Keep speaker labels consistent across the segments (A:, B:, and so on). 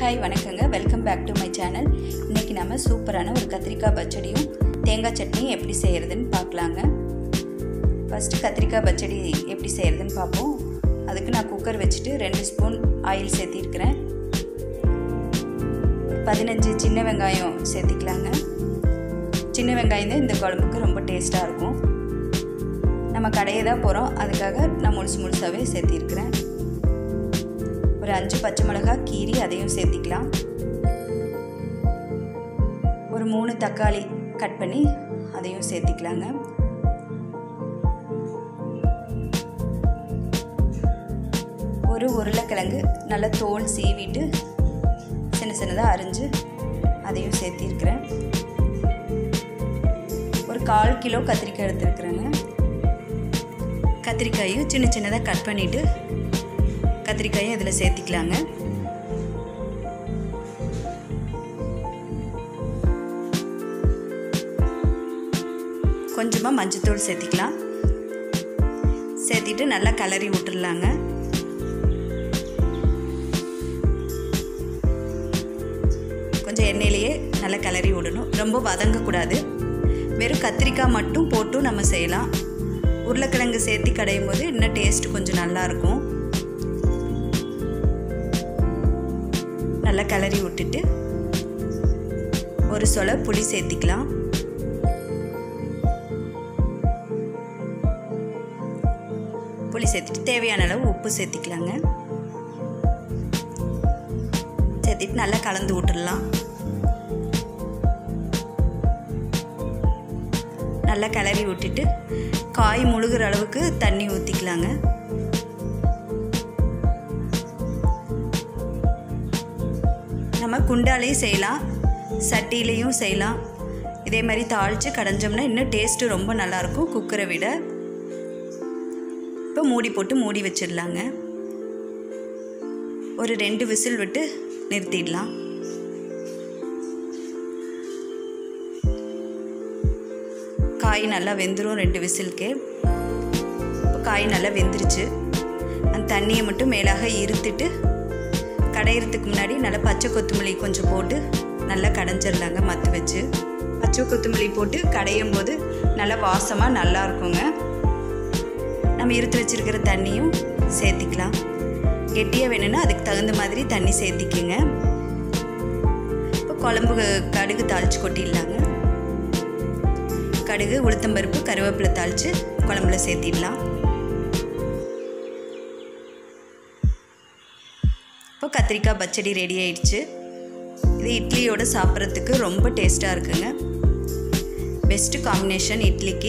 A: hi வணக்கங்க welcome back to my channel இன்றைக்கி நம்ம சூப்பரான ஒரு கத்திரிக்காய் பச்சடியும் தேங்காய் சட்னியும் எப்படி செய்கிறதுன்னு பார்க்கலாங்க ஃபஸ்ட்டு கத்திரிக்காய் பச்சடி எப்படி செய்கிறதுன்னு பார்ப்போம் அதுக்கு நான் குக்கர் வச்சுட்டு ரெண்டு ஸ்பூன் ஆயில் சேர்த்திருக்கிறேன் ஒரு பதினஞ்சு சின்ன வெங்காயம் சேர்த்திக்கலாங்க சின்ன வெங்காயம் தான் இந்த குழம்புக்கு ரொம்ப டேஸ்ட்டாக இருக்கும் நம்ம கடையை தான் போகிறோம் அதுக்காக நான் முழுசு முழுசாகவே சேர்த்திருக்கிறேன் ஒரு அஞ்சு பச்சை மிளகா கீரி அதையும் சேர்த்திக்கலாம் ஒரு மூணு தக்காளி கட் பண்ணி அதையும் சேர்த்திக்கலாங்க ஒரு உருளைக்கிழங்கு நல்லா தோல் சீவிட்டு சின்ன சின்னதாக அரிஞ்சு அதையும் சேர்த்திருக்கிறேன் ஒரு கால் கிலோ கத்திரிக்காய் எடுத்துருக்குறேங்க கத்திரிக்காயும் சின்ன சின்னதாக கட் பண்ணிவிட்டு கத்திரிக்காயும் இதில் சேர்த்திக்கலாங்க கொஞ்சமாக மஞ்சத்தூள் சேர்த்திக்கலாம் சேர்த்திட்டு நல்லா கலரி விட்டுடலாங்க கொஞ்சம் எண்ணெயிலேயே நல்லா கிளறி விடணும் ரொம்ப வதங்கக்கூடாது வெறும் கத்திரிக்காய் மட்டும் போட்டும் நம்ம செய்யலாம் உருளைக்கிழங்கு சேர்த்து கடையும் போது இன்னும் டேஸ்ட் கொஞ்சம் நல்லாயிருக்கும் நல்லா கிளறி விட்டுட்டு ஒரு சொல புளி சேர்த்திக்கலாம் புளி சேர்த்துட்டு தேவையான அளவு உப்பு சேர்த்திக்கலாங்க சேர்த்திட்டு நல்லா கலந்து விட்டுடலாம் நல்லா கிளறி விட்டுட்டு காய் முழுகிற அளவுக்கு தண்ணி ஊற்றிக்கலாங்க நம்ம குண்டாலையும் செய்யலாம் சட்டிலையும் செய்யலாம் இதே மாதிரி தாளித்து கடைஞ்சோம்னா இன்னும் டேஸ்ட்டு ரொம்ப நல்லாயிருக்கும் குக்கரை விட இப்போ மூடி போட்டு மூடி வச்சிடலாங்க ஒரு ரெண்டு விசில் விட்டு நிறுத்திடலாம் காய் நல்லா வெந்துடும் ரெண்டு விசிலுக்கு இப்போ காய் நல்லா வெந்துருச்சு அந்த தண்ணியை மட்டும் மேலாக இருத்துட்டு கடையிறதுக்கு முன்னாடி நல்லா பச்சை கொத்தமல்லி கொஞ்சம் போட்டு நல்லா கடைஞ்சிடலாங்க மற்ற வச்சு பச்சை கொத்தமல்லி போட்டு கடையும் போது நல்லா வாசமாக நல்லா இருக்குங்க நம்ம இருத்து வச்சுருக்கிற தண்ணியும் சேர்த்திக்கலாம் கெட்டியாக வேணும்னா அதுக்கு தகுந்த மாதிரி தண்ணி சேர்த்திக்குங்க இப்போ குழம்பு கடுகு தாளித்து கொட்டிடலாங்க கடுகு உளுத்தம்பருப்பு கருவேப்பிலை தாளித்து குழம்புல சேர்த்திடலாம் இப்போ கத்திரிக்காய் பச்சடி ரெடி ஆயிடுச்சு இது இட்லியோடு சாப்பிட்றதுக்கு ரொம்ப டேஸ்ட்டாக இருக்குங்க பெஸ்ட்டு காம்பினேஷன் இட்லிக்கு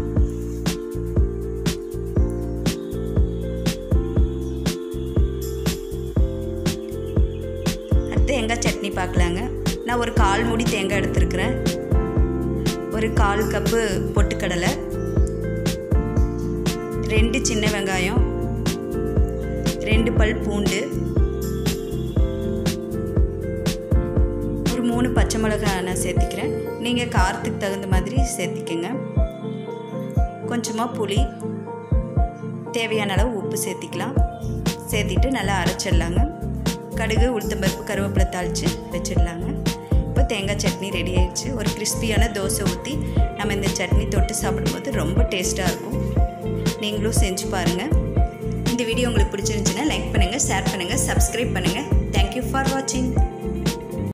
A: அடுத்து தேங்காய் சட்னி பார்க்கலாங்க நான் ஒரு கால் மூடி தேங்காய் எடுத்துருக்குறேன் ஒரு கால் கப்பு பொட்டுக்கடலை ரெண்டு சின்ன வெங்காயம் ரெண்டு பல் பூண்டு ஒரு மூணு பச்சை மிளகாய் நான் சேர்த்திக்கிறேன் நீங்கள் காரத்துக்கு தகுந்த மாதிரி சேர்த்திக்கங்க கொஞ்சமாக புளி தேவையான அளவு உப்பு சேர்த்திக்கலாம் சேர்த்திட்டு நல்லா அரைச்சிடலாங்க கடுகு உளுத்தம்பருப்பு கருவேப்பிலை தாளித்து வச்சிடலாங்க இப்போ தேங்காய் சட்னி ரெடி ஆயிடுச்சு ஒரு கிறிஸ்பியான தோசை ஊற்றி நம்ம இந்த சட்னி தொட்டு சாப்பிடும்போது ரொம்ப டேஸ்ட்டாக இருக்கும் நீங்களும் செஞ்சு பாருங்கள் இந்த வீடியோ உங்களுக்கு பிடிச்சிருந்துச்சுன்னா லைக் பண்ணுங்கள் ஷேர் பண்ணுங்கள் சப்ஸ்கிரைப் பண்ணுங்கள்